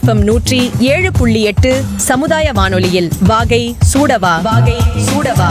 FM நூற்றி ஏழு புள்ளி எட்டு சமுதாய வானொலியில் வாகை சூடவா வாகை சூடவா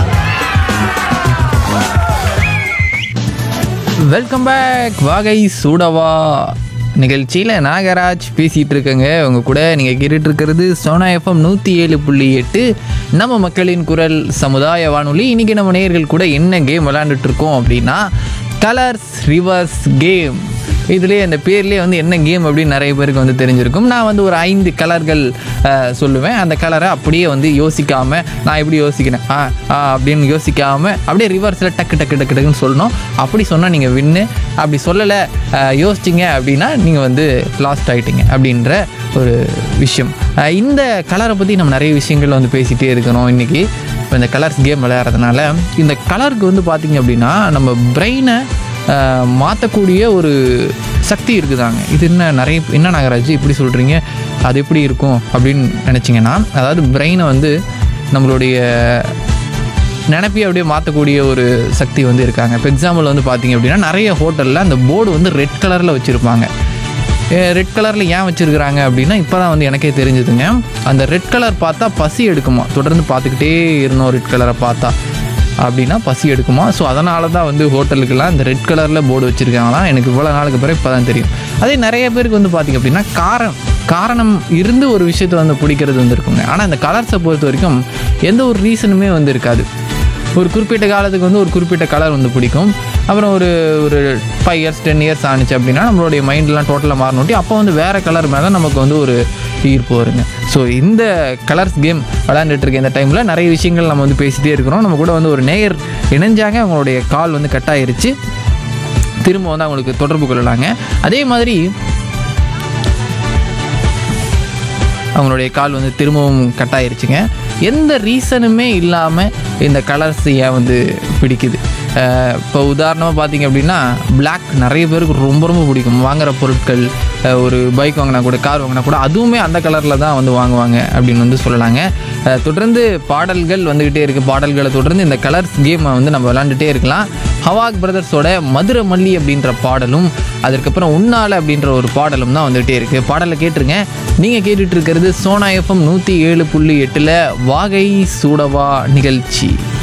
வெல்கம் பேக் வாகை சூடவா நிகழ்ச்சியில் நாகராஜ் பேசிகிட்டு இருக்கேங்க உங்க கூட நீங்கள் கேட்டுட்டு இருக்கிறது சோனா எஃப்எம் நூற்றி ஏழு புள்ளி எட்டு நம்ம மக்களின் குரல் சமுதாய வானொலி இன்றைக்கி நம்ம நேயர்கள் கூட என்ன கேம் விளாண்டுட்டு இருக்கோம் அப்படின்னா கலர்ஸ் ரிவர்ஸ் கேம் இதுலேயே அந்த பேர்லேயே வந்து என்ன கேம் அப்படின்னு நிறைய பேருக்கு வந்து தெரிஞ்சிருக்கும் நான் வந்து ஒரு ஐந்து கலர்கள் அஹ், சொல்லுவேன் அந்த கலரை அப்படியே வந்து யோசிக்காமல் நான் எப்படி யோசிக்கிறேன் ஆ ஆ அப்படின்னு யோசிக்காமல் அப்படியே ரிவர்ஸில் டக்கு டக்கு டக்கு டக்குன்னு சொல்லணும் அப்படி சொன்னால் நீங்கள் வின்னு அப்படி சொல்லலை யோசிச்சிங்க அப்படின்னா நீங்கள் வந்து லாஸ்ட் ஆகிட்டீங்க அப்படின்ற ஒரு விஷயம் அஹ், இந்த கலரை பற்றி நம்ம நிறைய விஷயங்கள் வந்து பேசிகிட்டே இருக்கிறோம் இன்றைக்கி இப்போ இந்த கலர்ஸ் கேம் விளையாடுறதுனால இந்த கலருக்கு வந்து பார்த்திங்க அப்படின்னா நம்ம பிரெயினை மாற்றக்கூடிய ஒரு சக்தி இருக்குதாங்க இது என்ன நிறைய என்ன நாகராஜ் இப்படி சொல்கிறீங்க அது எப்படி இருக்கும் அப்படின்னு நினச்சிங்கன்னா அதாவது பிரெயினை வந்து நம்மளுடைய நினப்பி அப்படியே மாற்றக்கூடிய ஒரு சக்தி வந்து இருக்காங்க இப்போ எக்ஸாம்பிள் வந்து பார்த்தீங்க அப்படின்னா நிறைய ஹோட்டலில் அந்த போர்டு வந்து ரெட் கலரில் வச்சுருப்பாங்க ரெட் கலரில் ஏன் வச்சுருக்குறாங்க அப்படின்னா இப்போ தான் வந்து எனக்கே தெரிஞ்சுதுங்க அந்த ரெட் கலர் பார்த்தா பசி எடுக்குமா தொடர்ந்து பார்த்துக்கிட்டே இருந்தோம் ரெட் கலரை பார்த்தா அப்படின்னா பசி எடுக்குமா ஸோ அதனால தான் வந்து ஹோட்டலுக்கெல்லாம் இந்த ரெட் கலரில் போர்டு வச்சுருக்காங்களாம் எனக்கு இவ்வளோ நாளுக்கு பிறகு இப்போ தான் தெரியும் அதே நிறைய பேருக்கு வந்து பார்த்திங்க அப்படின்னா காரம் காரணம் இருந்து ஒரு விஷயத்தை வந்து பிடிக்கிறது வந்து இருக்குங்க ஆனால் இந்த கலர்ஸை பொறுத்த வரைக்கும் எந்த ஒரு ரீசனுமே வந்து இருக்காது ஒரு குறிப்பிட்ட காலத்துக்கு வந்து ஒரு குறிப்பிட்ட கலர் வந்து பிடிக்கும் அப்புறம் ஒரு ஒரு ஃபைவ் இயர்ஸ் டென் இயர்ஸ் ஆனிச்சு அப்படின்னா நம்மளுடைய மைண்ட்லாம் டோட்டலாக மாறணுட்டி அப்போ வந்து வேறு கலர் மேலே நமக்கு வந்து ஒரு ஈர்ப்பு வருங்க ஸோ இந்த கலர்ஸ் கேம் விளையாண்டுட்டு இருக்க இந்த டைமில் நிறைய விஷயங்கள் நம்ம வந்து பேசிகிட்டே இருக்கிறோம் நம்ம கூட வந்து ஒரு நேயர் இணைஞ்சாங்க அவங்களுடைய கால் வந்து கட் ஆயிருச்சு திரும்ப வந்து அவங்களுக்கு தொடர்பு கொள்ளலாங்க அதே மாதிரி அவங்களுடைய கால் வந்து திரும்பவும் கட் ஆயிருச்சுங்க எந்த ரீசனுமே இல்லாமல் இந்த கலர்ஸ் ஏன் வந்து பிடிக்குது அஹ் இப்போ உதாரணமாக பார்த்தீங்க அப்படின்னா Black நிறைய பேருக்கு ரொம்ப ரொம்ப பிடிக்கும் வாங்குற பொருட்கள் அஹ் ஒரு பைக் வாங்கினா கூட கார் வாங்கினா கூட அதுவுமே அந்த கலரில் தான் வந்து வாங்குவாங்க அப்படின்னு வந்து சொல்லலாங்க அஹ் தொடர்ந்து பாடல்கள் வந்துக்கிட்டே இருக்குது பாடல்களை தொடர்ந்து இந்த கலர்ஸ் கேமை வந்து நம்ம விளாண்டுட்டே இருக்கலாம் ஹவாக் பிரதர்ஸோட மதுரை மல்லி அப்படின்ற பாடலும் அதற்கப்புறம் உன்னால அப்படின்ற ஒரு பாடலும் தான் வந்துகிட்டே இருக்குது பாடலை கேட்டுருங்க நீங்கள் கேட்டுட்டு இருக்கிறது சோனா எஃப்எம் நூற்றி ஏழு புள்ளி எட்டில் வாகை சூடவா நிகழ்ச்சி